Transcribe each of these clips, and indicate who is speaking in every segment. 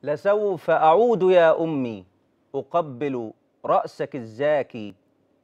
Speaker 1: لسوف أعود يا أمي أقبل رأسك الزاكي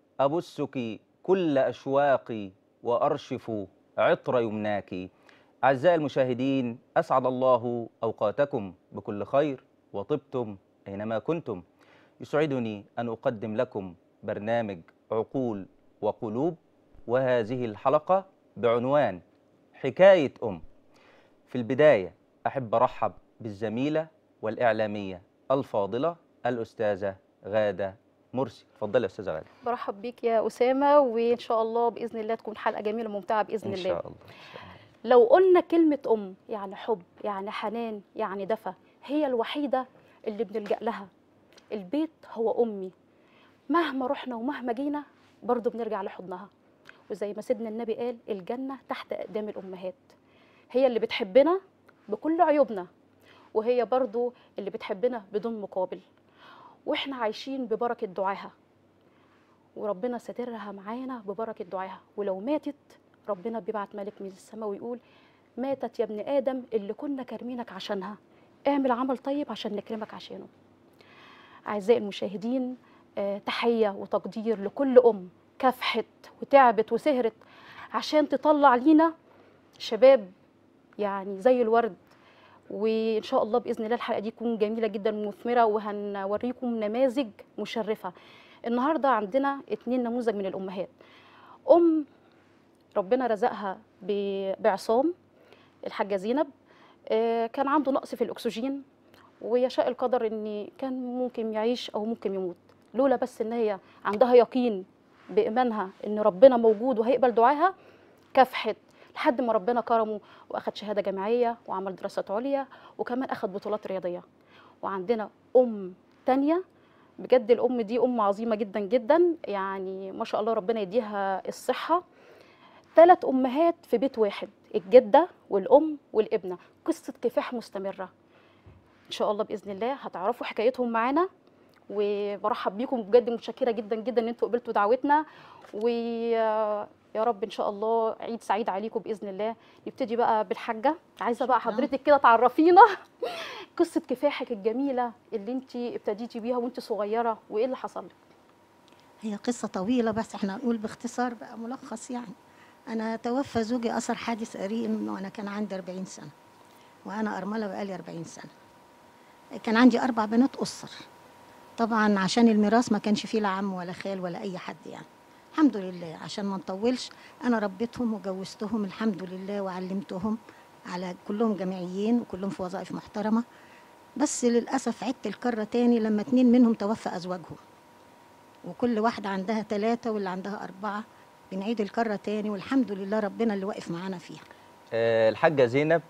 Speaker 1: أبسك كل أشواقي وأرشف عطر يمناك أعزائي المشاهدين أسعد الله أوقاتكم بكل خير وطبتم أينما كنتم يسعدني أن أقدم لكم برنامج عقول وقلوب وهذه الحلقة بعنوان حكاية أم في البداية أحب أرحب بالزميلة والإعلامية الفاضلة الأستاذة غادة مرسي اتفضلي يا أستاذة غادة
Speaker 2: برحب بيك يا أسامة وإن شاء الله بإذن الله تكون حلقة جميلة ممتعة بإذن
Speaker 1: إن
Speaker 2: الله
Speaker 1: شاء الله إن شاء الله.
Speaker 2: لو قلنا كلمة أم يعني حب يعني حنان يعني دفى هي الوحيدة اللي بنلجأ لها البيت هو أمي مهما رحنا ومهما جينا برضه بنرجع لحضنها وزي ما سيدنا النبي قال الجنة تحت أقدام الأمهات هي اللي بتحبنا بكل عيوبنا وهي برضه اللي بتحبنا بدون مقابل واحنا عايشين ببركة دعاها وربنا ساترها معانا ببركة دعاها ولو ماتت ربنا بيبعت ملك من السماء ويقول ماتت يا ابن آدم اللي كنا كارمينك عشانها اعمل عمل طيب عشان نكرمك عشانه أعزائي المشاهدين آه، تحية وتقدير لكل أم كافحت وتعبت وسهرت عشان تطلع لينا شباب يعني زي الورد وإن شاء الله بإذن الله الحلقة دي تكون جميلة جدا ومثمرة وهنوريكم نماذج مشرفة النهاردة عندنا اتنين نموذج من الأمهات أم ربنا رزقها ب- بعصام الحاجة زينب آه، كان عنده نقص في الأكسجين ويشاء القدر ان كان ممكن يعيش او ممكن يموت لولا بس ان هي عندها يقين بايمانها ان ربنا موجود وهيقبل دعاها كافحت لحد ما ربنا كرمه واخد شهاده جامعيه وعمل دراسات عليا وكمان اخد بطولات رياضيه وعندنا ام تانية بجد الام دي ام عظيمه جدا جدا يعني ما شاء الله ربنا يديها الصحه ثلاث امهات في بيت واحد الجده والام والابنه قصه كفاح مستمره ان شاء الله باذن الله هتعرفوا حكايتهم معانا وبرحب بيكم بجد متشكره جدا جدا ان انتوا قبلتوا دعوتنا ويا رب ان شاء الله عيد سعيد عليكم باذن الله نبتدي بقى بالحاجه عايزه بقى
Speaker 3: شكراً.
Speaker 2: حضرتك كده تعرفينا قصه كفاحك الجميله اللي انت ابتديتي بيها وانت صغيره وايه اللي حصل لك
Speaker 3: هي قصة طويلة بس احنا هنقول باختصار بقى ملخص يعني أنا توفى زوجي أثر حادث قريب وأنا كان عندي 40 سنة وأنا أرملة بقالي 40 سنة كان عندي أربع بنات أسر طبعا عشان الميراث ما كانش فيه لا عم ولا خال ولا أي حد يعني الحمد لله عشان ما نطولش أنا ربيتهم وجوزتهم الحمد لله وعلمتهم على كلهم جامعيين وكلهم في وظائف محترمة بس للأسف عدت الكرة تاني لما اتنين منهم توفى أزواجهم وكل واحدة عندها ثلاثة واللي عندها أربعة بنعيد الكرة تاني والحمد لله ربنا اللي واقف معانا فيها
Speaker 1: آه، الحاجة زينب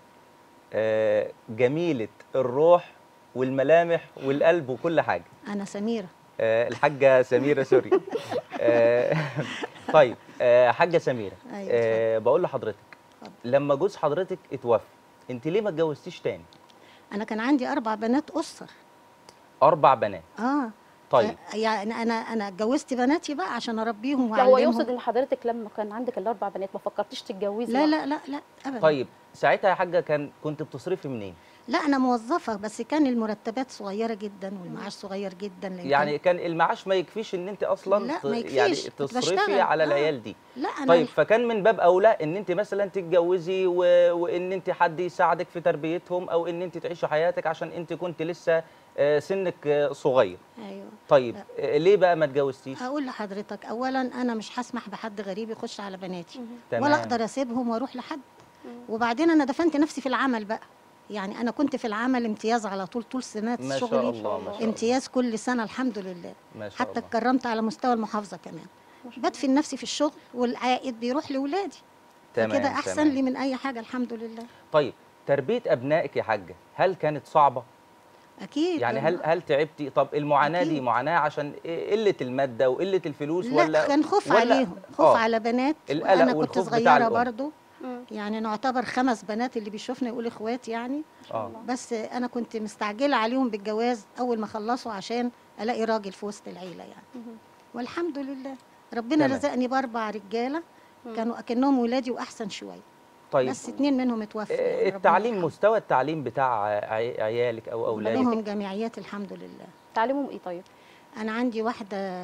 Speaker 1: آه، جميلة الروح والملامح والقلب وكل حاجة
Speaker 3: أنا سميرة
Speaker 1: آه، الحاجة سميرة سوري آه، طيب آه، حاجة سميرة
Speaker 3: أيوة،
Speaker 1: آه، بقول لحضرتك
Speaker 3: اتفضل.
Speaker 1: لما جوز حضرتك اتوفى انت ليه ما اتجوزتيش تاني
Speaker 3: أنا كان عندي أربع بنات أسر
Speaker 1: اربع بنات
Speaker 3: آه
Speaker 1: طيب
Speaker 3: آه، يعني أنا أنا اتجوزت بناتي بقى عشان أربيهم
Speaker 2: لا هو
Speaker 3: وأعلمهم
Speaker 2: يقصد ان حضرتك لما كان عندك الاربع بنات ما فكرتيش تتجوزي
Speaker 3: لا
Speaker 2: واحدة؟
Speaker 3: لا لا لا أبدا
Speaker 1: طيب ساعتها يا حاجة كان كنت بتصرفي منين
Speaker 3: لا أنا موظفة بس كان المرتبات صغيرة جدا والمعاش صغير جدا لأن
Speaker 1: يعني كان المعاش ما يكفيش ان انت اصلا
Speaker 3: لا،
Speaker 1: ت-
Speaker 3: ما
Speaker 1: يعني
Speaker 3: يكفيش. كنت
Speaker 1: تصرفي
Speaker 3: بشتغل.
Speaker 1: على
Speaker 3: آه.
Speaker 1: العيال دي
Speaker 3: كان لا أنا
Speaker 1: طيب فكان من باب اولى ان انت مثلا تتجوزي و... وان انت حد يساعدك في تربيتهم او ان انت تعيشي حياتك عشان انت كنت لسه آه، سنك آه، صغير
Speaker 3: أيوه
Speaker 1: طيب آه، ليه بقى ما اتجوزتيش
Speaker 3: هقول لحضرتك أولا أنا مش هسمح بحد غريب يخش على بناتي
Speaker 1: تمام.
Speaker 3: ولا اقدر اسيبهم واروح لحد وبعدين انا دفنت نفسي في العمل بقى يعني انا كنت في العمل امتياز على طول طول سنوات
Speaker 1: ما شاء
Speaker 3: شغلي
Speaker 1: الله ما شاء الله
Speaker 3: امتياز كل سنه الحمد لله
Speaker 1: ما شاء
Speaker 3: حتى
Speaker 1: الله
Speaker 3: اتكرمت على مستوى المحافظه كمان بدفن نفسي في الشغل والعائد بيروح لاولادي
Speaker 1: تمام
Speaker 3: كده احسن
Speaker 1: تمام.
Speaker 3: لي من اي حاجه الحمد لله
Speaker 1: طيب تربيه ابنائك يا حاجه هل كانت صعبه
Speaker 3: اكيد
Speaker 1: يعني هل هل تعبتي طب المعاناه دي
Speaker 3: أكيد.
Speaker 1: معاناه عشان إيه؟ قله الماده وقله الفلوس
Speaker 3: لا
Speaker 1: ولا
Speaker 3: كان خوف
Speaker 1: ولا-
Speaker 3: عليهم خوف
Speaker 1: آه.
Speaker 3: على بنات
Speaker 1: القلق
Speaker 3: وانا كنت
Speaker 1: والخوف بتاع
Speaker 3: صغيره
Speaker 1: الأم.
Speaker 3: برضو
Speaker 2: مم.
Speaker 3: يعني نعتبر خمس بنات اللي بيشوفنا يقول اخوات يعني
Speaker 1: اه
Speaker 3: بس انا كنت مستعجله عليهم بالجواز اول ما خلصوا عشان الاقي راجل في وسط العيله يعني
Speaker 2: مهم.
Speaker 3: والحمد لله ربنا
Speaker 1: تمام.
Speaker 3: رزقني باربع رجاله كانوا اكنهم ولادي واحسن شويه
Speaker 1: طيب
Speaker 3: بس اتنين منهم اتوفوا يعني
Speaker 1: آه،
Speaker 3: ربنا
Speaker 1: التعليم
Speaker 3: يرحمهم.
Speaker 1: مستوى التعليم بتاع عي- عيالك او اولادك
Speaker 3: لهم جمعيات الحمد لله
Speaker 2: تعليمهم ايه طيب
Speaker 3: انا عندي واحده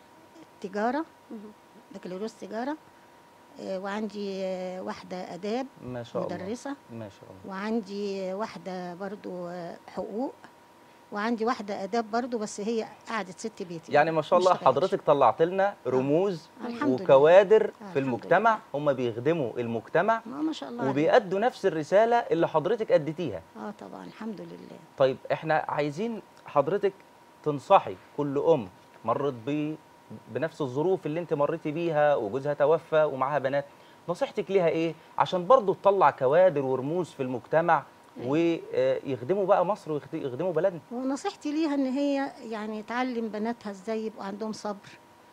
Speaker 3: تجاره
Speaker 2: مهم.
Speaker 3: بكالوريوس تجاره آه، وعندي آه، واحده اداب
Speaker 1: ما شاء الله
Speaker 3: مدرسه
Speaker 1: ما شاء الله
Speaker 3: وعندي واحده برضو آه، حقوق وعندي واحده اداب برضو بس هي قعدت ست بيت
Speaker 1: يعني ما شاء
Speaker 3: مش
Speaker 1: الله
Speaker 3: اشتغلتش.
Speaker 1: حضرتك طلعت لنا رموز
Speaker 3: الحمد لله.
Speaker 1: وكوادر
Speaker 3: آه،
Speaker 1: في
Speaker 3: الحمد
Speaker 1: المجتمع هم بيخدموا المجتمع
Speaker 3: ما ما شاء الله عليك.
Speaker 1: وبيأدوا نفس الرسالة اللي حضرتك أديتيها
Speaker 3: اه طبعا الحمد لله
Speaker 1: طيب احنا عايزين حضرتك تنصحي كل أم مرت ب بنفس الظروف اللي انت مريتي بيها وجوزها توفى ومعاها بنات نصيحتك ليها ايه عشان برضو تطلع كوادر ورموز في المجتمع ويخدموا بقى مصر ويخدموا بلدنا
Speaker 3: ونصيحتي ليها ان هي يعني تعلم بناتها ازاي يبقوا عندهم صبر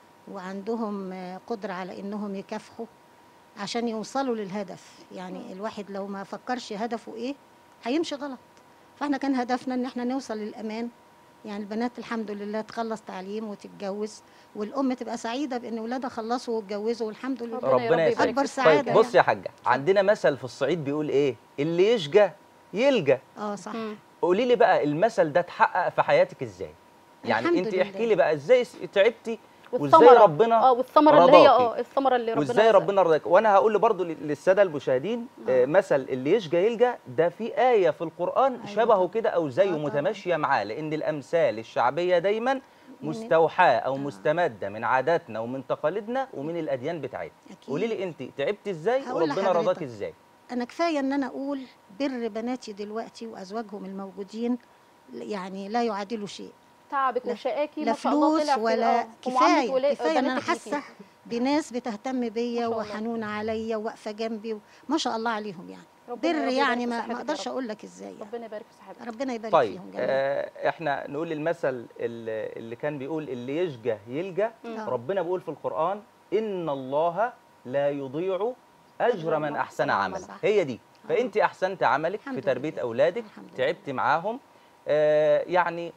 Speaker 3: وعندهم آه، قدرة على انهم يكافحوا عشان يوصلوا للهدف يعني الواحد لو ما فكرش هدفه ايه هيمشي غلط فاحنا كان هدفنا ان احنا نوصل للامان يعني البنات الحمد لله تخلص تعليم وتتجوز والام تبقى سعيده بان اولادها خلصوا واتجوزوا والحمد لله
Speaker 2: ربنا يا رب
Speaker 1: ربنا
Speaker 2: يبارك
Speaker 1: يسعدك
Speaker 3: أكبر
Speaker 2: فيك.
Speaker 3: سعادة
Speaker 1: طيب بص يا حاجة عندنا مثل في الصعيد بيقول ايه اللي يشجى يلجى
Speaker 3: اه صح
Speaker 2: مم.
Speaker 1: قولي لي بقى المثل ده اتحقق في حياتك ازاي يعني
Speaker 3: الحمد
Speaker 1: انت
Speaker 3: لله.
Speaker 1: احكي لي بقى ازاي س- تعبتي وازاي
Speaker 2: والثمرة
Speaker 1: ربنا
Speaker 2: اه والثمرة اللي هي
Speaker 1: رضاكي.
Speaker 2: اه الثمرة اللي ربنا
Speaker 1: وازاي
Speaker 2: رزقك.
Speaker 1: ربنا رضاك وانا هقول برضو لل- للساده المشاهدين آه، مثل اللي يشجى يلجى ده في ايه في القران
Speaker 3: أيوة
Speaker 1: شبهه
Speaker 3: طبعا.
Speaker 1: كده او زيه
Speaker 3: آه طبعا.
Speaker 1: متماشيه معاه لان الامثال الشعبيه دايما مستوحاه او مستمده من عاداتنا ومن تقاليدنا ومن الاديان بتاعتنا
Speaker 3: أكيد.
Speaker 1: قولي لي انت تعبتي ازاي
Speaker 3: هقول
Speaker 1: وربنا
Speaker 3: لحضرتك.
Speaker 1: رضاك ازاي
Speaker 3: انا كفايه ان انا اقول بر بناتي دلوقتي وازواجهم الموجودين يعني لا يعادلوا شيء
Speaker 2: تعبك
Speaker 3: لا-
Speaker 2: وشقاكي
Speaker 3: لا
Speaker 2: ما شاء الله
Speaker 3: فلوس
Speaker 2: طلع في
Speaker 3: ولا
Speaker 2: اه في معاملة
Speaker 3: كفايه
Speaker 2: ولا-
Speaker 3: كفايه ان انا
Speaker 2: بناتك ليكي.
Speaker 3: حاسه بناس بتهتم بيا
Speaker 2: ما شاء الله.
Speaker 3: وحنونه عليا وواقفه جنبي ما شاء الله عليهم يعني
Speaker 2: ربنا
Speaker 3: بر
Speaker 2: يا رب
Speaker 3: يعني
Speaker 2: يبارك في
Speaker 3: ما
Speaker 2: صحتك
Speaker 3: ما
Speaker 2: يا
Speaker 3: اقدرش
Speaker 2: رب.
Speaker 3: اقول لك ازاي يعني.
Speaker 2: ربنا يبارك في صحتك
Speaker 3: ربنا يبارك
Speaker 1: طيب
Speaker 3: فيهم جميعا
Speaker 1: آه احنا نقول المثل اللي, اللي كان بيقول اللي يشجى يلجى
Speaker 3: آه.
Speaker 1: ربنا بيقول في القرآن إن الله لا يضيع أجر من أحسن عملا
Speaker 3: صح.
Speaker 1: هي دي فأنت أحسنت عملك في
Speaker 3: الحمد
Speaker 1: تربية
Speaker 3: لله.
Speaker 1: أولادك
Speaker 3: الحمد لله.
Speaker 1: تعبتي معاهم آه يعني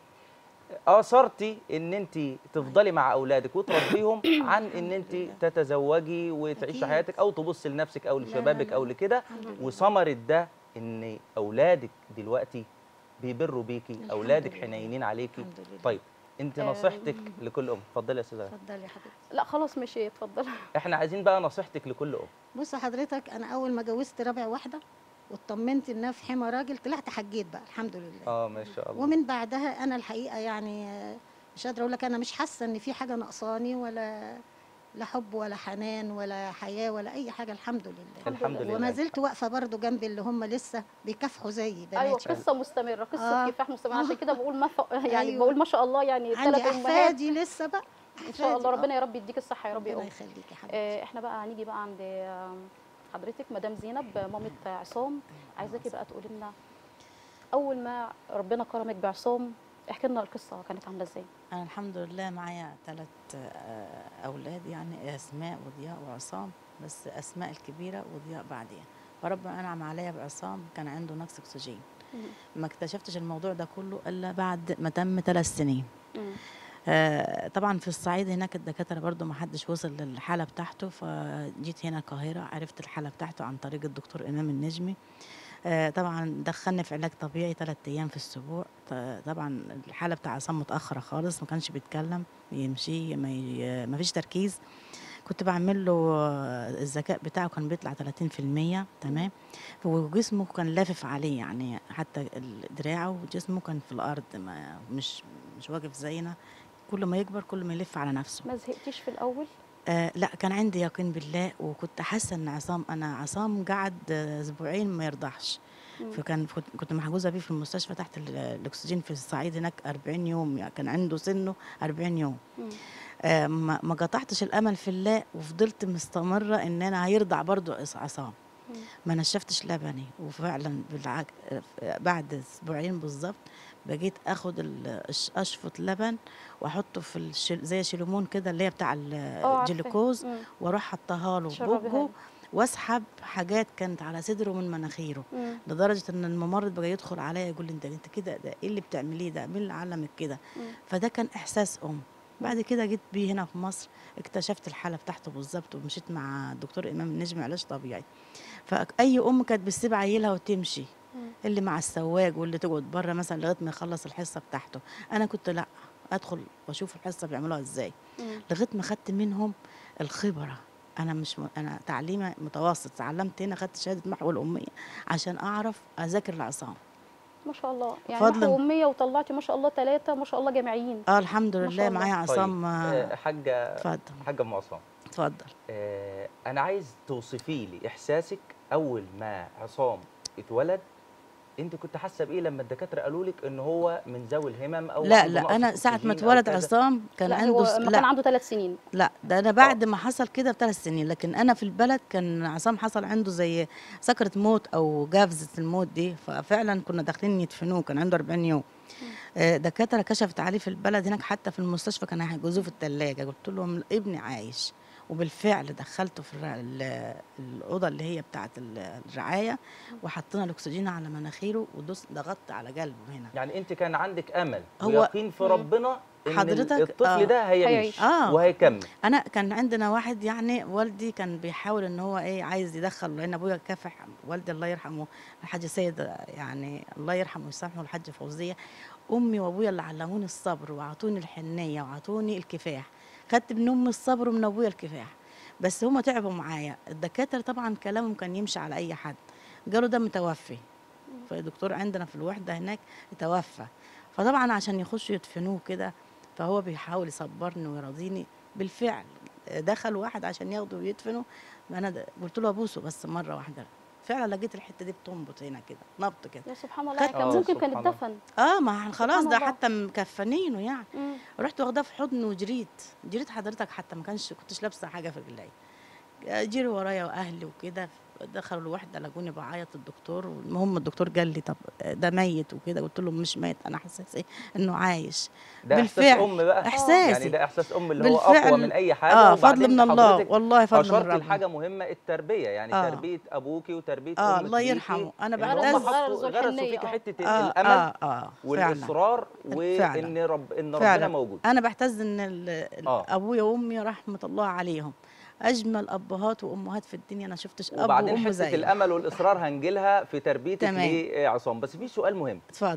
Speaker 1: آثرتي إن أنت تفضلي مع أولادك وتربيهم عن إن أنت
Speaker 3: لله.
Speaker 1: تتزوجي وتعيشي
Speaker 3: أكيد.
Speaker 1: حياتك أو تبصي لنفسك أو
Speaker 3: لا، لا،
Speaker 1: لشبابك
Speaker 3: لا.
Speaker 1: أو لكده
Speaker 3: الحمد لله.
Speaker 1: وثمرة ده إن أولادك دلوقتي بيبروا بيكي
Speaker 3: الحمد
Speaker 1: أولادك
Speaker 3: لله.
Speaker 1: حنينين عليكي
Speaker 3: الحمد لله.
Speaker 1: طيب انت
Speaker 2: آه،
Speaker 1: نصيحتك لكل ام اتفضلي يا استاذه
Speaker 3: اتفضلي يا حبيبتي
Speaker 2: لا خلاص ماشي اتفضل
Speaker 1: احنا عايزين بقى نصيحتك لكل ام
Speaker 3: بص حضرتك انا اول ما جوزت رابع واحده واطمنت انها في حمى راجل طلعت حجيت بقى الحمد لله
Speaker 1: اه ما شاء الله
Speaker 3: ومن بعدها انا الحقيقه يعني آه، مش قادره اقول لك انا مش حاسه ان في حاجه ناقصاني ولا لا حب ولا حنان ولا حياه ولا اي حاجه الحمد لله
Speaker 1: الحمد لله
Speaker 3: وما زلت واقفه برضو جنب اللي هم لسه بيكافحوا زيي
Speaker 2: ايوه
Speaker 3: بناتي
Speaker 2: قصه مستمره قصه
Speaker 3: آه.
Speaker 2: كفاح مستمره عشان كده بقول ما ف... يعني
Speaker 3: أيوة.
Speaker 2: بقول ما شاء الله يعني
Speaker 3: عندي
Speaker 2: ثلاث امهات
Speaker 3: احفادي لسه بقى
Speaker 2: ان شاء الله
Speaker 3: أحفادي،
Speaker 2: ربنا يا رب يديك الصحه يا
Speaker 3: آه.
Speaker 2: رب يا
Speaker 3: ربنا
Speaker 2: ام
Speaker 3: يخليك يا حبيبتي
Speaker 2: آه، احنا بقى هنيجي بقى عند آه، حضرتك مدام زينب مامة عصام عايزاكي بقى تقولي لنا اول ما ربنا كرمك بعصام احكي لنا القصه كانت عامله ازاي
Speaker 4: أنا الحمد لله معايا ثلاث أولاد يعني أسماء وضياء وعصام بس أسماء الكبيرة وضياء بعدين فربنا أنعم عليا بعصام كان عنده نقص أكسجين
Speaker 2: مم.
Speaker 4: ما اكتشفتش الموضوع ده كله إلا بعد ما تم ثلاث سنين
Speaker 2: مم.
Speaker 4: آه، طبعا في الصعيد هناك الدكاترة برضو ما حدش وصل للحالة بتاعته فجيت هنا القاهرة عرفت الحالة بتاعته عن طريق الدكتور إمام النجمي آه، طبعا دخلني في علاج طبيعي ثلاث أيام في الأسبوع ط- طبعا الحالة بتاع عصام متأخرة خالص ما كانش بيتكلم يمشي ما, ي... ما فيش تركيز كنت بعمل له آه، الذكاء بتاعه كان بيطلع 30% تمام وجسمه كان لافف عليه يعني حتى ال- دراعه وجسمه كان في الأرض ما مش مش واقف زينا كل ما يكبر كل ما يلف على نفسه
Speaker 2: ما زهقتيش في الاول
Speaker 4: آه لا كان عندي يقين بالله وكنت حاسه ان عصام انا عصام قعد آه، اسبوعين ما يرضعش
Speaker 2: مم.
Speaker 4: فكان كنت- كنت محجوزه بيه في المستشفى تحت ال- الاكسجين في الصعيد هناك 40 يوم يعني كان عنده سنه 40 يوم
Speaker 2: مم.
Speaker 4: آه ما ما قطعتش الامل في الله وفضلت مستمره ان انا هيرضع برضو عص- عصام
Speaker 2: مم.
Speaker 4: ما نشفتش لبني وفعلا بالعك... آه، بعد اسبوعين بالظبط بقيت اخد ال- الش- اشفط لبن واحطه في الشل... زي شيلومون كده اللي هي بتاع ال-
Speaker 2: اه عارفة.
Speaker 4: الجلوكوز
Speaker 2: مم.
Speaker 4: واروح حطها له في
Speaker 2: تشربيها
Speaker 4: بقه
Speaker 2: له.
Speaker 4: واسحب حاجات كانت على صدره من مناخيره
Speaker 2: مم.
Speaker 4: لدرجه ان الممرض بقى يدخل عليا يقول لي انت انت كده ده ايه اللي بتعمليه ده مين اللي علمك كده
Speaker 2: مم.
Speaker 4: فده كان احساس ام بعد كده جيت بيه هنا في مصر اكتشفت الحاله بتاعته بالظبط ومشيت مع الدكتور امام النجم علاج طبيعي فاي ام كانت بتسيب عيلها وتمشي
Speaker 2: مم.
Speaker 4: اللي مع السواق واللي تقعد بره مثلا لغايه ما يخلص الحصه بتاعته انا كنت لا ادخل واشوف الحصه بيعملوها ازاي
Speaker 2: مم.
Speaker 4: لغايه ما خدت منهم الخبره انا مش م... انا تعليمي متوسط تعلمت هنا خدت شهاده محو الاميه عشان اعرف اذاكر العصام
Speaker 2: ما شاء الله يعني
Speaker 4: فضلاً.
Speaker 2: محو أمية وطلعتي ما شاء الله ثلاثة ما شاء الله جامعيين
Speaker 4: اه الحمد
Speaker 2: ما
Speaker 4: لله
Speaker 2: شاء الله.
Speaker 4: معايا عصام
Speaker 1: طيب
Speaker 4: آه،
Speaker 1: آه، حاجه
Speaker 4: اتفضل
Speaker 1: حاجه ام عصام
Speaker 4: اتفضل
Speaker 1: آه، انا عايز توصفي لي احساسك اول ما عصام اتولد انت كنت حاسه بايه لما الدكاتره قالوا لك ان هو من ذوي الهمم او
Speaker 4: لا
Speaker 1: عنده
Speaker 4: لا
Speaker 1: نقص
Speaker 4: انا ساعه ما
Speaker 1: أكسجين أو
Speaker 4: اتولد
Speaker 1: كذا؟
Speaker 4: عصام كان
Speaker 2: لا
Speaker 4: عنده
Speaker 2: هو
Speaker 4: س-
Speaker 2: ما كان
Speaker 4: لا
Speaker 2: عنده ثلاث سنين
Speaker 4: لا ده انا بعد ما حصل كده بثلاث سنين لكن انا في البلد كان عصام حصل عنده زي سكرة موت او جافزة الموت دي ففعلا كنا داخلين يدفنوه كان عنده 40 يوم آه، دكاتره كشفت عليه في البلد هناك حتى في المستشفى كانوا هيجوزوه في الثلاجه قلت لهم ابني عايش وبالفعل دخلته في الر- ال- الاوضه اللي هي بتاعه ال- الرعايه وحطينا الاكسجين على مناخيره ودوس ضغطت على قلبه هنا
Speaker 1: يعني انت كان عندك امل
Speaker 4: هو-
Speaker 1: ويقين في ربنا ان
Speaker 4: حضرتك-
Speaker 1: الطفل
Speaker 4: آه.
Speaker 1: ده هيعيش
Speaker 2: هيعيش.
Speaker 4: آه.
Speaker 1: وهيكمل
Speaker 4: انا كان عندنا واحد يعني والدي كان بيحاول ان هو ايه عايز يدخل لان ابويا كافح والدي الله يرحمه الحاج سيد يعني الله يرحمه ويسامحه الحاج فوزيه امي وابويا اللي علموني الصبر وعطوني الحنيه وعطوني الكفاح خدت من امي الصبر ومن ابويا الكفاح بس هما تعبوا معايا الدكاتره طبعا كلامهم كان يمشي على اي حد قالوا ده متوفي فالدكتور عندنا في الوحده هناك توفى فطبعا عشان يخشوا يدفنوه كده فهو بيحاول يصبرني ويرضيني بالفعل دخل واحد عشان ياخده ويدفنه انا د- قلت له ابوسه بس مره واحده فعلا لقيت الحته دي بتنبط هنا كده نبط كده
Speaker 2: يا سبحان الله
Speaker 4: خدت-
Speaker 2: يعني كان
Speaker 1: آه،
Speaker 2: ممكن كان
Speaker 1: سبحان الله.
Speaker 2: اتدفن
Speaker 4: اه ما خلاص
Speaker 2: سبحان
Speaker 4: ده
Speaker 2: الله.
Speaker 4: حتى مكفنينه يعني
Speaker 2: مم.
Speaker 4: رحت واخداه في حضني وجريت جريت حضرتك حتى ما كانش كنتش لابسه حاجه في رجلي جري ورايا واهلي وكده دخلوا الوحده لقوني بعيط الدكتور المهم الدكتور قال لي طب ده ميت وكده قلت له مش ميت انا حاسس ايه انه عايش
Speaker 1: ده احساس
Speaker 4: بالفعل.
Speaker 1: ام بقى
Speaker 4: إحساسي.
Speaker 1: يعني ده احساس ام اللي هو
Speaker 4: بالفعل.
Speaker 1: اقوى من اي حاجه
Speaker 4: اه
Speaker 1: وبعدين
Speaker 4: فضل من الله
Speaker 1: حضرتك
Speaker 4: والله فضل من
Speaker 1: اشرت
Speaker 4: ربنا
Speaker 1: لحاجه مهمه التربيه يعني
Speaker 4: آه.
Speaker 1: تربيه ابوكي وتربيه
Speaker 4: آه،
Speaker 1: امك
Speaker 4: الله
Speaker 1: ليكي،
Speaker 4: يرحمه. أنا
Speaker 1: إن
Speaker 2: بعتز-
Speaker 1: هم حطوا-
Speaker 2: غرزوا
Speaker 1: غرسوا
Speaker 2: الحنية،
Speaker 1: فيك
Speaker 2: آه.
Speaker 1: حته
Speaker 4: آه
Speaker 1: الامل
Speaker 4: اه اه فعلا
Speaker 1: والاصرار
Speaker 4: فعلا.
Speaker 1: وان رب ان ربنا
Speaker 4: فعلا.
Speaker 1: موجود
Speaker 4: انا بعتز ان ال- ال-
Speaker 1: آه.
Speaker 4: ابويا وامي رحمه الله عليهم اجمل ابهات وامهات في الدنيا انا شفتش اب
Speaker 1: وبعدين
Speaker 4: وام
Speaker 1: حته
Speaker 4: زي
Speaker 1: الامل والاصرار هنجيلها في تربيتك
Speaker 4: تمام.
Speaker 1: لعصام بس في سؤال مهم
Speaker 4: اتفضل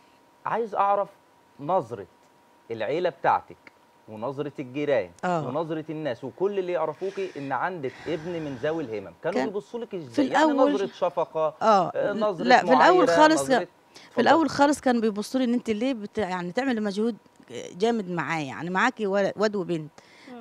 Speaker 1: عايز اعرف نظره العيله بتاعتك ونظره الجيران
Speaker 4: آه.
Speaker 1: ونظره الناس وكل اللي يعرفوكي ان عندك ابن من ذوي الهمم كانوا
Speaker 4: كان
Speaker 1: بيبصوا لك ازاي
Speaker 4: في
Speaker 1: يعني
Speaker 4: الأول-
Speaker 1: نظره شفقه
Speaker 4: اه
Speaker 1: آه، نظره
Speaker 4: لا في الاول
Speaker 1: معايرة،
Speaker 4: خالص
Speaker 1: نظرة-
Speaker 4: في
Speaker 1: اتفضل.
Speaker 4: الاول خالص كانوا بيبصوا لي ان انت ليه بت يعني تعملي مجهود جامد معايا يعني معاكي ول- واد وبنت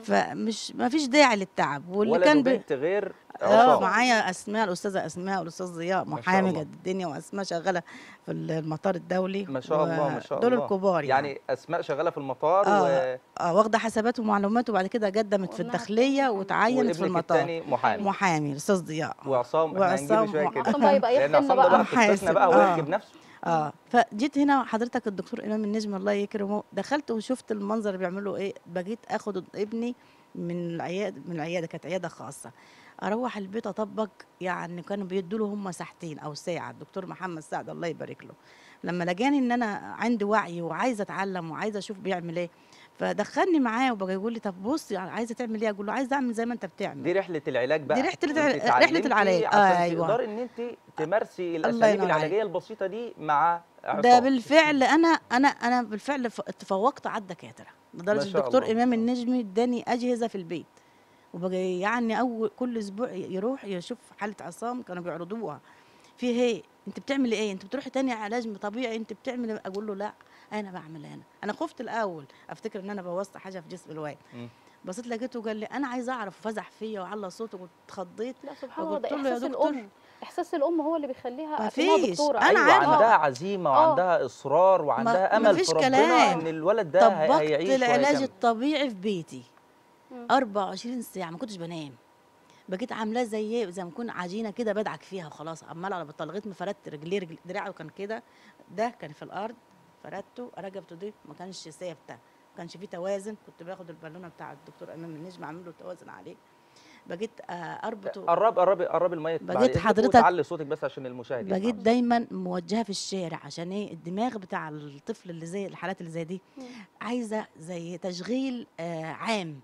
Speaker 4: فمش ما فيش داعي للتعب واللي
Speaker 1: ولد
Speaker 4: كان بي
Speaker 1: وبنت غير
Speaker 4: اه
Speaker 1: عصام
Speaker 4: معايا اسماء الاستاذه اسماء والاستاذ ضياء
Speaker 1: ما شاء
Speaker 4: محامي
Speaker 1: الله.
Speaker 4: قد الدنيا واسماء شغاله في المطار الدولي
Speaker 1: ما شاء الله ما شاء
Speaker 4: دول
Speaker 1: الله
Speaker 4: الكبار يعني,
Speaker 1: يعني اسماء شغاله في المطار و...
Speaker 4: اه اه واخده حسابات ومعلومات وبعد كده قدمت في
Speaker 2: وإنها
Speaker 4: الداخليه
Speaker 2: تكون
Speaker 4: وتعينت في
Speaker 1: وابنك
Speaker 4: المطار
Speaker 1: الثاني محامي
Speaker 4: محامي الاستاذ ضياء
Speaker 1: وعصام احنا هنجيبه
Speaker 4: وعصام
Speaker 1: شويه
Speaker 4: وع-
Speaker 1: كده
Speaker 2: عصام بقى يبقى
Speaker 1: لان
Speaker 2: يحكي لنا
Speaker 1: عصام ده بقى
Speaker 2: بقى
Speaker 1: قصتنا
Speaker 4: محاسب.
Speaker 1: بقى
Speaker 4: آه.
Speaker 1: ويحكي بنفسه
Speaker 4: اه فجيت هنا حضرتك الدكتور امام النجم الله يكرمه دخلت وشفت المنظر اللي بيعملوا ايه بقيت اخد ابني من العياده من العياده كانت عياده خاصه اروح البيت اطبق يعني كانوا بيدوا له هم ساعتين او ساعه الدكتور محمد سعد الله يبارك له لما لقاني ان انا عندي وعي وعايزه اتعلم وعايزه اشوف بيعمل ايه فدخلني معاه وبقى يقول لي طب بص يعني عايزه تعمل ايه اقول له عايزه اعمل زي ما انت بتعمل
Speaker 1: دي رحله العلاج بقى
Speaker 4: دي رحلة
Speaker 1: أنت
Speaker 4: الع- رحلة
Speaker 1: اتعلمتي
Speaker 4: العلاج.
Speaker 1: عشان
Speaker 4: أيوة.
Speaker 1: تقدري ان انت تمارسي
Speaker 4: الله
Speaker 1: الاساليب
Speaker 4: ينور
Speaker 1: العلاجيه
Speaker 4: عليك.
Speaker 1: البسيطه دي مع عصام
Speaker 4: ده بالفعل انا انا انا بالفعل ف- تفوقت على الدكاتره لدرجه
Speaker 1: شاء
Speaker 4: الدكتور
Speaker 1: الله.
Speaker 4: امام النجمي اداني اجهزه في البيت وبقى يعني اول كل اسبوع يروح يشوف حاله عصام كانوا بيعرضوها في هي انت بتعملي ايه انت بتروحي تاني علاج طبيعي انت بتعملي اقول له لا انا بعمل انا انا خفت الاول افتكر ان انا بوظت حاجه في جسم الواد
Speaker 1: مم.
Speaker 4: بصيت لقيته قال لي انا عايز اعرف وفزع فيا وعلى صوته قلت اتخضيت
Speaker 2: لا سبحان الله
Speaker 4: فقلت
Speaker 2: ده
Speaker 4: له يا
Speaker 2: احساس
Speaker 4: دكتور،
Speaker 2: الام احساس الام هو اللي بيخليها
Speaker 4: ما
Speaker 2: أكنها
Speaker 4: فيش.
Speaker 2: دكتوره
Speaker 4: أنا
Speaker 1: ايوه
Speaker 4: عارفة.
Speaker 1: عندها عزيمه
Speaker 2: آه.
Speaker 1: وعندها اصرار وعندها امل
Speaker 4: مفيش
Speaker 1: في ربنا
Speaker 4: كلام.
Speaker 1: ان الولد ده هي-
Speaker 4: طبقت
Speaker 1: هيعيش
Speaker 4: العلاج
Speaker 1: وهيكمل.
Speaker 4: الطبيعي في بيتي
Speaker 2: مم.
Speaker 4: 24 ساعه ما كنتش بنام بقيت عاملاه زي ايه زي ما اكون عجينه كده بدعك فيها وخلاص عمال على بطال لغايه ما فردت رجليه رجل دراعه كان كده ده كان في الارض فردته رقبته دي ما كانش ثابته ما كانش فيه توازن كنت باخد البالونه بتاع الدكتور امام النجم اعمل له توازن عليه بقيت آه، اربطه
Speaker 1: قرب قرب قرب المايك بعد
Speaker 4: بقيت
Speaker 1: إذنك
Speaker 4: حضرتك-
Speaker 1: وتعلي صوتك بس عشان المشاهد يسمع
Speaker 4: بقيت
Speaker 1: بس.
Speaker 4: دايما موجهه في الشارع عشان ايه الدماغ بتاع الطفل اللي زي الحالات اللي زي دي
Speaker 2: مم.
Speaker 4: عايزه زي تشغيل آه عام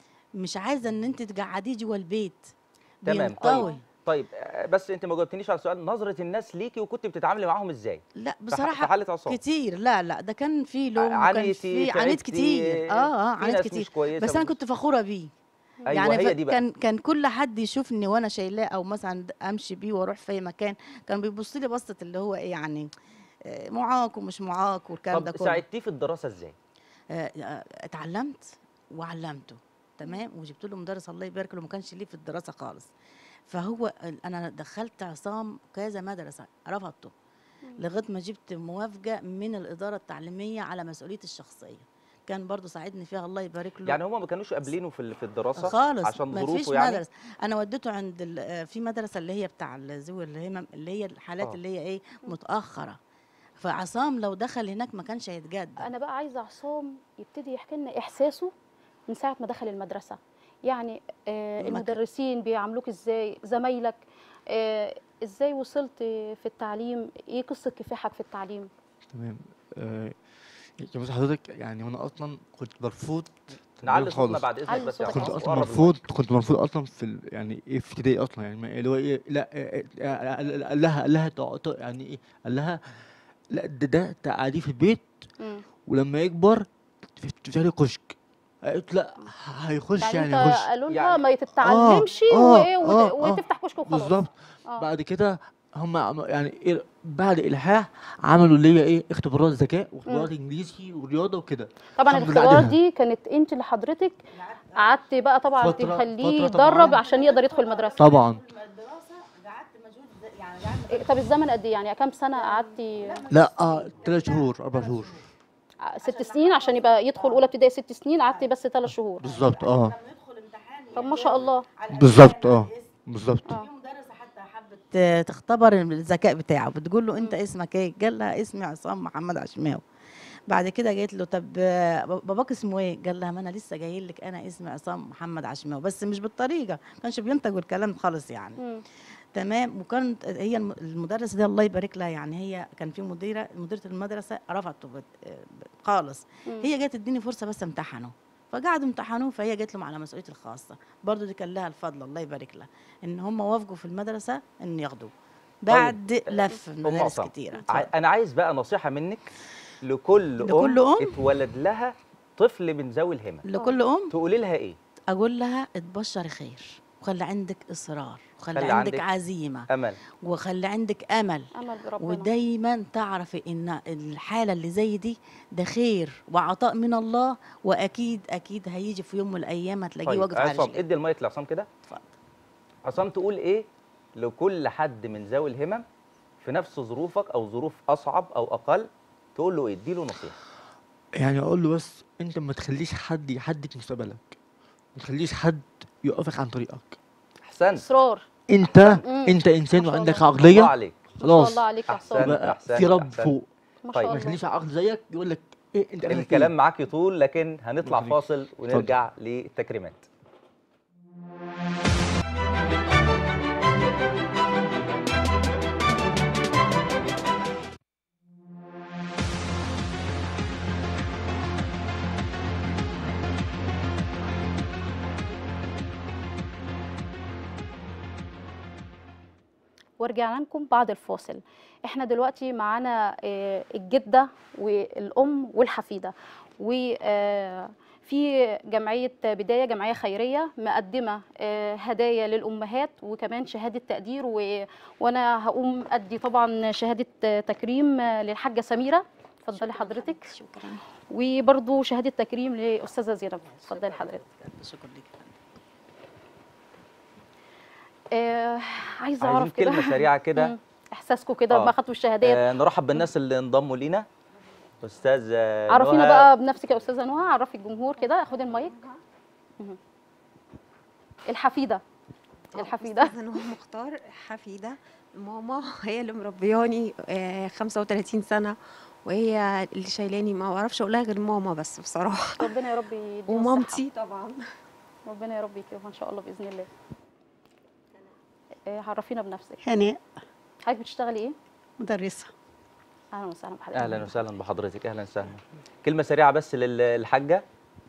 Speaker 4: مش عايزه ان انت تقعديه جوه البيت
Speaker 1: تمام
Speaker 4: بينطوي
Speaker 1: طيب طيب آه، بس انت ما جاوبتنيش على السؤال نظره الناس ليكي وكنت بتتعاملي معاهم ازاي
Speaker 4: لا
Speaker 1: في ح- في
Speaker 4: بصراحه
Speaker 1: حاله عصام
Speaker 4: كتير لا لا ده كان في لوم وكان
Speaker 1: عانيتي
Speaker 4: في عانيت
Speaker 1: تعبتي،
Speaker 4: كتير اه اه
Speaker 1: في
Speaker 4: عانيت
Speaker 1: ناس
Speaker 4: كتير
Speaker 1: مش كويسه
Speaker 4: بس انا
Speaker 1: ومش-
Speaker 4: كنت فخوره بيه
Speaker 1: ايوه
Speaker 4: يعني
Speaker 1: هي
Speaker 4: ف-
Speaker 1: دي بقى
Speaker 4: كان كان كل حد يشوفني وانا شايلاه او مثلا امشي بيه واروح في اي مكان كان بيبص لي بصه اللي هو ايه يعني آه، معاق ومش معاق والكلام ده
Speaker 1: طب
Speaker 4: كله
Speaker 1: ساعدتيه في الدراسه ازاي
Speaker 4: آه، آه، اتعلمت وعلمته تمام وجبت له مدرس الله يبارك له ما كانش ليه في الدراسه خالص فهو ال- انا دخلت عصام كذا مدرسه رفضته لغايه ما جبت موافقه من الاداره التعليميه على مسؤوليتي الشخصيه كان برضو ساعدني فيها الله يبارك له
Speaker 1: يعني هما ما كانوش قابلينه في ال- في الدراسه
Speaker 4: خالص
Speaker 1: عشان
Speaker 4: ما فيش
Speaker 1: ظروفه يعني
Speaker 4: مدرسه انا وديته عند ال- آه، في مدرسه اللي هي بتاع ذوي الهمم اللي هي الحالات
Speaker 1: آه.
Speaker 4: اللي هي ايه متاخره فعصام لو دخل هناك ما كانش هيتجدد
Speaker 2: انا بقى عايزه عصام يبتدي يحكي لنا احساسه من ساعه ما دخل المدرسه يعني آه
Speaker 4: لما ك-
Speaker 2: المدرسين بيعاملوك ازاي زمايلك آه ازاي وصلت في التعليم ايه قصه كفاحك في التعليم
Speaker 5: تمام آه يا بص حضرتك يعني وانا اصلا كنت مرفوض
Speaker 1: نعلي
Speaker 5: خالص.
Speaker 1: صوتنا بعد اذنك
Speaker 2: علي
Speaker 1: بس يا
Speaker 2: صوتك
Speaker 1: عصام،
Speaker 5: كنت اصلا
Speaker 1: وقرب
Speaker 5: مرفوض كنت مرفوض اصلا في ال- يعني ايه في ابتدائي اصلا يعني ما- اللي هو ايه لا آه، آه، قال قال لها قال لها تع- تع- يعني ايه قال لها لا ده ده تقعديه في البيت
Speaker 2: مم.
Speaker 5: ولما يكبر تفتحي لي كشك قالت لا هيخش
Speaker 2: يعني
Speaker 5: يعني
Speaker 2: انت
Speaker 5: هيخش
Speaker 2: قالوا لها
Speaker 1: يعني-
Speaker 2: ما تتعلمش
Speaker 5: آه،
Speaker 2: وايه
Speaker 5: آه،
Speaker 2: وت-
Speaker 5: آه.
Speaker 2: وتفتح كشك وخلاص
Speaker 5: بالظبط
Speaker 2: آه.
Speaker 5: بعد كده هم عم- يعني إيه بعد الحاح عملوا ليا ايه اختبارات ذكاء واختبارات انجليزي ورياضه وكده
Speaker 2: طبعا
Speaker 5: الحمد لله
Speaker 2: الاختبارات
Speaker 5: عليها.
Speaker 2: دي كانت انت اللي حضرتك قعدت بقى طبعا
Speaker 5: فترة-
Speaker 2: تخليه
Speaker 5: فترة طبعاً.
Speaker 2: يتدرب عشان يقدر يدخل المدرسه
Speaker 5: طبعا
Speaker 4: الدراسه قعدت مجهود يعني قعدت
Speaker 2: إيه، طب الزمن قد ايه يعني كام سنه قعدتي
Speaker 5: لا اه ثلاث شهور اربع شهور
Speaker 2: ست سنين عشان يبقى يدخل اولى ابتدائي ست سنين قعدت بس ثلاث شهور
Speaker 5: بالظبط اه
Speaker 4: يدخل امتحان
Speaker 2: طب ما شاء الله
Speaker 5: بالظبط اه بالظبط
Speaker 2: آه.
Speaker 4: في مدرسه حتى حبت تختبر الذكاء بتاعه بتقول له انت اسمك ايه قال لها اسمي عصام محمد عشماوي بعد كده جيت له طب آه، باباك اسمه ايه قال لها ما انا لسه جاي لك انا اسمي عصام محمد عشماوي بس مش بالطريقه ما كانش بينطق الكلام خالص يعني
Speaker 2: مم.
Speaker 4: تمام وكانت هي الم- المدرسه دي الله يبارك لها يعني هي كان في مديره مديره المدرسه رفضته بت- ب- خالص
Speaker 2: مم.
Speaker 4: هي جت تديني فرصه بس امتحنه فقعدوا امتحنوه فهي جت لهم على مسؤوليتي الخاصه برضو دي كان لها الفضل الله يبارك لها ان هم وافقوا في المدرسه ان ياخدوه بعد لف
Speaker 1: أم
Speaker 4: مدارس
Speaker 1: عصام،
Speaker 4: كتيره
Speaker 1: ع- انا عايز بقى نصيحه منك لكل
Speaker 4: لكل أم؟
Speaker 1: اتولد لها طفل من ذوي الهمم
Speaker 4: لكل ام
Speaker 1: تقولي لها ايه
Speaker 4: اقول لها اتبشري خير وخلي عندك اصرار وخلي
Speaker 1: خلي
Speaker 4: عندك,
Speaker 1: عندك
Speaker 4: عزيمه
Speaker 1: امل
Speaker 4: وخلي عندك امل
Speaker 2: امل بربنا
Speaker 4: ودايما تعرفي ان الحاله اللي زي دي ده خير وعطاء من الله واكيد اكيد هيجي في يوم من الايام هتلاقيه
Speaker 1: طيب
Speaker 4: واقف على
Speaker 1: عصام
Speaker 4: رجليه
Speaker 1: ادي المايك لعصام كده
Speaker 4: اتفضل.
Speaker 1: عصام تقول ايه لكل حد من ذوي الهمم في نفس ظروفك او ظروف اصعب او اقل تقول له ايه اديله نصيحه
Speaker 5: يعني اقول له بس انت ما تخليش حد يحدد مستقبلك ما تخليش حد يوقفك عن طريقك
Speaker 1: احسنت
Speaker 2: اصرار
Speaker 5: انت
Speaker 2: مم.
Speaker 5: انت
Speaker 2: ما
Speaker 5: انسان
Speaker 2: شاء
Speaker 5: وعندك
Speaker 2: الله.
Speaker 1: الله
Speaker 5: عقليه
Speaker 1: عليك
Speaker 2: ما شاء
Speaker 5: خلاص
Speaker 2: الله عليك يا
Speaker 1: أحسنت.
Speaker 2: عصام
Speaker 5: يبقى
Speaker 1: أحسنت،
Speaker 5: في رب
Speaker 1: أحسنت.
Speaker 5: فوق
Speaker 2: ما
Speaker 1: طيب.
Speaker 2: شاء
Speaker 5: ما
Speaker 2: الله
Speaker 5: تخليش عقل زيك يقول لك ايه انت آخرك
Speaker 1: الكلام
Speaker 5: إيه؟
Speaker 1: معاك يطول لكن هنطلع
Speaker 5: اتفضل.
Speaker 1: فاصل ونرجع للتكريمات
Speaker 2: ورجعنا لكم بعد الفاصل احنا دلوقتي معانا آه، الجده والام والحفيده وفي جمعيه بدايه جمعيه خيريه مقدمه آه، هدايا للامهات وكمان شهاده تقدير و... وانا هقوم ادي طبعا شهاده آه، تكريم آه، للحاجه سميره اتفضلي حضرتك
Speaker 3: شكرا
Speaker 2: وبرضو شهاده تكريم لاستاذه زينب اتفضلي حضرتك
Speaker 4: شكرا لك
Speaker 2: آه عايزه
Speaker 1: عايزين
Speaker 2: اعرف كده
Speaker 1: كلمه سريعه كده
Speaker 2: مم. احساسكم كده
Speaker 1: آه.
Speaker 2: لما خدتوا الشهادات
Speaker 1: آه نرحب بالناس اللي انضموا لينا استاذ آه،
Speaker 2: عرفينا
Speaker 1: نهى.
Speaker 2: بقى بنفسك يا استاذه نهى عرفي الجمهور كده خدي المايك مهم. الحفيده الحفيده
Speaker 6: أستاذة نهى مختار حفيدة ماما هي اللي مربياني آه، 35 سنة وهي اللي شايلاني ما بعرفش اقولها غير ماما بس بصراحة
Speaker 2: ربنا يا رب يديها الصحة.
Speaker 6: ومامتي طبعا
Speaker 2: ربنا يا رب يكرمها ان شاء الله باذن الله آه، عرفينا بنفسك
Speaker 7: هناء
Speaker 2: حضرتك بتشتغلي ايه
Speaker 7: مدرسة
Speaker 2: اهلا وسهلا بحضرتك
Speaker 1: اهلا وسهلا بحضرتك اهلا وسهلا كلمه سريعه بس للحاجه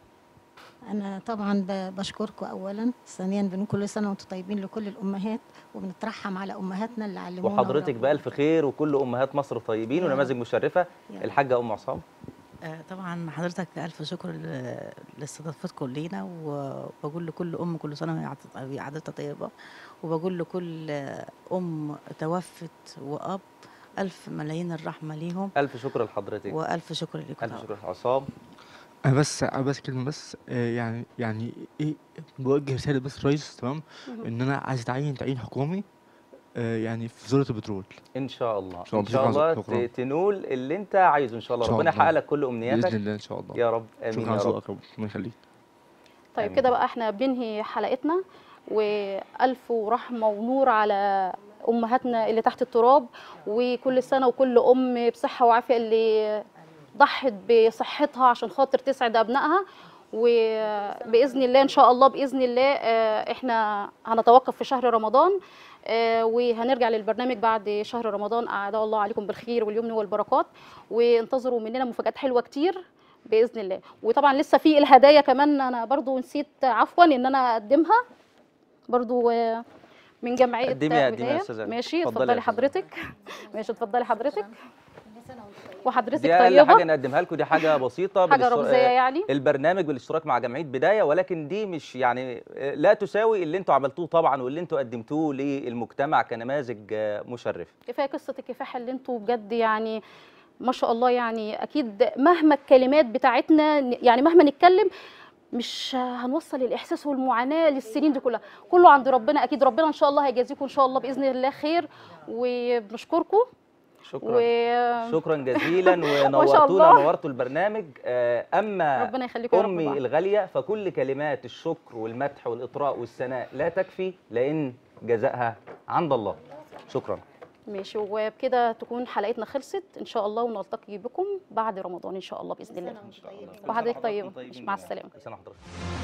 Speaker 3: أنا طبعا ب- بشكركم أولا ثانيا بنقول كل سنة وأنتم طيبين لكل الأمهات وبنترحم على أمهاتنا اللي علمونا
Speaker 1: وحضرتك
Speaker 3: وربونا.
Speaker 1: بألف خير وكل أمهات مصر طيبين
Speaker 3: يا
Speaker 1: ونماذج مشرفة
Speaker 3: يا
Speaker 1: الحاجة أم عصام
Speaker 4: آه، طبعا حضرتك الف شكر ل- لاستضافتكم لينا وبقول لكل ام كل سنه وهي عادت- وهي عادتها طيبه وبقول لكل ام توفت واب الف ملايين الرحمه ليهم
Speaker 1: ألف شكر لحضرتك
Speaker 4: والف شكر لكم
Speaker 1: ألف شكر عصام
Speaker 5: انا بس أنا بس كلمه بس آه، يعني يعني ايه بوجه رساله بس رئيس تمام ان انا عايز اتعين تعيين حكومي آه، يعني في وزاره البترول
Speaker 1: إن شاء الله
Speaker 5: شاء
Speaker 1: إن
Speaker 5: الله.
Speaker 1: شاء
Speaker 5: شكراً.
Speaker 1: الله
Speaker 5: شكراً.
Speaker 1: ت- تنول اللي أنت عايزه إن شاء الله
Speaker 5: إن شاء
Speaker 1: ربنا
Speaker 5: الله.
Speaker 1: يحقق لك كل
Speaker 5: باذن
Speaker 1: أمنياتك
Speaker 5: الله ان شاء الله
Speaker 1: يا رب آمين
Speaker 5: شكرا
Speaker 1: يا
Speaker 5: على
Speaker 1: رب
Speaker 5: ذوقك ربنا يخليك
Speaker 2: طيب
Speaker 1: آمين.
Speaker 2: كده بقى احنا بننهي حلقتنا والف ورحمه ونور على امهاتنا اللي تحت التراب وكل سنه وكل ام بصحه وعافيه اللي ضحت بصحتها عشان خاطر تسعد ابنائها وباذن الله ان شاء الله باذن الله آه، احنا هنتوقف في شهر رمضان آه، وهنرجع للبرنامج بعد شهر رمضان اعاد الله عليكم بالخير واليمن والبركات وانتظروا مننا مفاجات حلوه كتير باذن الله وطبعا لسه في الهدايا كمان انا برضو نسيت عفوا ان انا اقدمها برضو آه، من جمعيه
Speaker 1: قدمي يا قدمي يا
Speaker 2: بداية.
Speaker 1: أستاذة.
Speaker 2: ماشي
Speaker 1: اتفضلي يا
Speaker 2: اتفضلي
Speaker 1: أستاذة.
Speaker 2: حضرتك ماشي اتفضلي حضرتك وحضرتك
Speaker 1: دي أقل حاجة
Speaker 2: طيبه
Speaker 1: نقدمها لكم دي حاجة بسيطة
Speaker 2: حاجه
Speaker 1: بالاشترا-
Speaker 2: رمزيه
Speaker 1: آه،
Speaker 2: يعني
Speaker 1: البرنامج بالاشتراك مع جمعيه بدايه ولكن دي مش يعني آه، لا تساوي اللي انتوا عملتوه طبعا واللي انتوا قدمتوه للمجتمع كنماذج آه، مشرفه
Speaker 2: كفايه قصه الكفاح اللي انتوا بجد يعني ما شاء الله يعني اكيد مهما الكلمات بتاعتنا يعني مهما نتكلم مش هنوصل الاحساس والمعاناه للسنين دي كلها كله عند ربنا اكيد ربنا ان شاء الله هيجازيكم ان شاء الله باذن الله خير وبنشكركم
Speaker 1: شكرا
Speaker 2: وربنا
Speaker 1: شكرا جزيلا
Speaker 2: شاء
Speaker 1: ونورتونا
Speaker 2: الله.
Speaker 1: نورتوا البرنامج آه، اما
Speaker 2: يخليكم يا رب
Speaker 1: امي
Speaker 2: بقى.
Speaker 1: الغاليه فكل كلمات الشكر والمدح والاطراء والثناء لا تكفي لان جزائها عند الله شكرا
Speaker 2: ماشي وبكده تكون حلقتنا خلصت ان شاء الله ونلتقي بكم بعد رمضان ان شاء الله باذن الله وحضرتك طيبه مع السلامه
Speaker 1: سنه وحضرتك